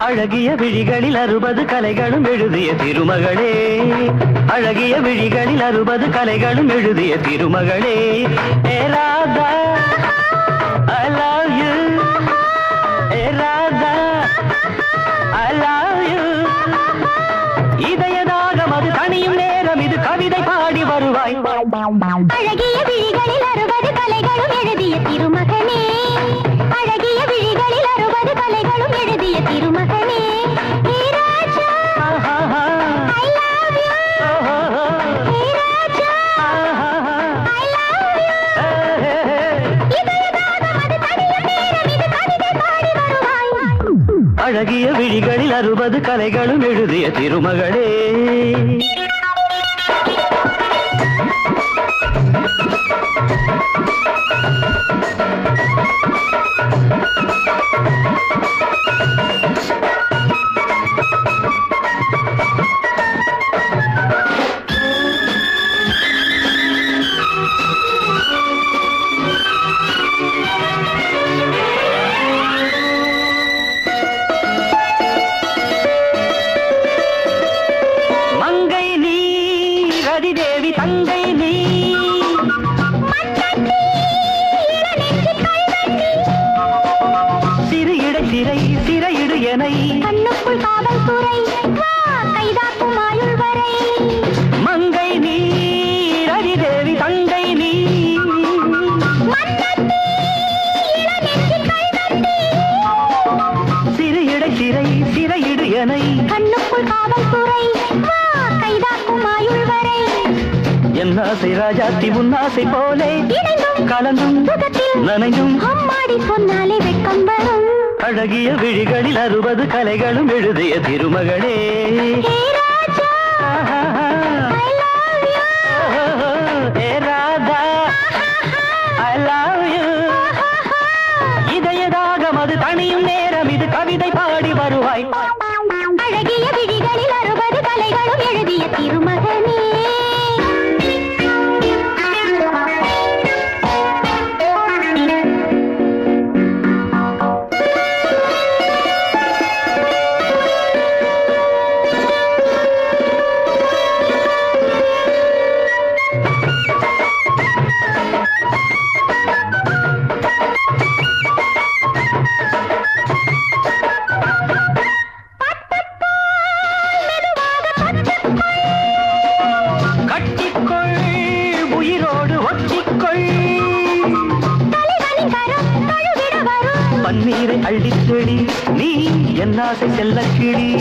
அழகிய விழிகளில் அறுபது கலைகளும் எழுதிய திருமகளே அழகிய விழிகளில் அறுபது கலைகளும் எழுதிய திருமகளே ஏ ராதா ஐ லவ் யூ ஏ ராதா ஐ லவ் யூ இதயதாகம் அது தனியும் நேரம் இது கவிதை பாடி வருவாய் அழகிய விழிகளில் அறுபது கலைகளும் எழுதிய திருமகனே அழகிய விழிகளில் அறுபது கலைகளும் எழுதிய திருமகனே ஹே ராஜா ஆஹாஹா. ஐ லவ் யூ ஓஹோஹோ. ஹே ராஜா ஆஹாஹா. ஐ லவ் யூ ஏ, ஏ, ஏ. இதயதாகம் அது தனியும் நேரம் இது கவிதை பாடி வருவாய் அழகிய விழிகளில் அறுபது கலைகளும் எழுதிய திருமகளே மங்கை நீ ரதிதேவி தங்கை நீ சிறு இடை சிறை சிறையிடு எனை கண்ணுக்குள் காவல்துறை வா கைதாக்கும் ஆயுள் வரை மங்கை நீ ரதிதேவி தங்கை நீ மன்னத்தி இளநெஞ்சில் கைதட்டி சிறு இடை சிறை சிறையிடு எனை கண்ணுக்குள் காவல்துறை வா கைதாக்கும் ஆயுள் வரை என் ஆசை ராஜாத்தி உன்னாசை போலே இணைந்தும் கலந்தும் சுகத்தில் நனைந்தும் அம்மாடி சொன்னாலே வெட்கம் வரும் அழகிய விழிகளில் அறுபது கலைகளும் எழுதிய திருமகளே ஹே ராஜா ஆஹாஹா. ஐ லவ் யூ ஓஹோஹோ. ஏ ராதா ஐ லவ் யூ இதயதாகம் அது தனியும் நேரம் இது கவிதை பாடி வருவாய் அழகிய விழிகளில் அறுபது கலைகளும் எழுதிய திருமகனே கட்டிக்கொள் உயிரோடு ஒட்டிக்கொள் தலைவனின் கரம் தழுவிட வரும் பன்னீரை அள்ளித் தெளி நீ என் ஆசை செல்ல கிளி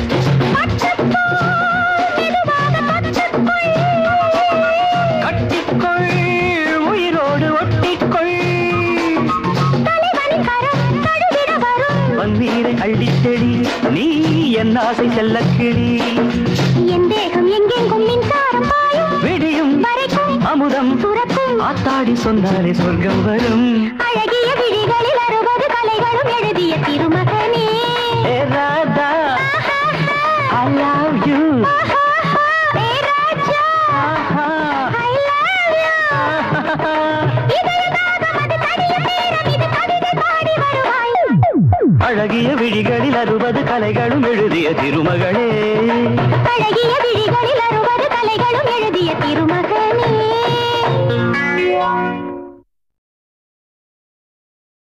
கட்டிக்கொள் உயிரோடு ஒட்டிக்கொள் தலைவனின் கரம் தழுவிட வரும் பன்னீரை அள்ளித் தெளி நீ என் ஆசை செல்ல கிளி என் தேகம் எங்கெங்கும் மின்சாரம் பாயும் விடியும் வரைக்கும் அமுதம் துறக்கும் ஆத்தாடி சொன்னாலே சொர்க்கம் வரும் அழகிய விழிகளில் அறுபது கலைகளும் எழுதிய திருமகனே ஏ Radha I love you hey Raja I love you இதயதாகம் அது தனியும் நேரம் இது கவிதை பாடி வருவாய் அழகிய விழிகளில் அறுபது கலைகளும் எழுதிய திருமகளே அழகிய விழிகளில் அறுபது கலைகளும் எழுதிய திருமகனே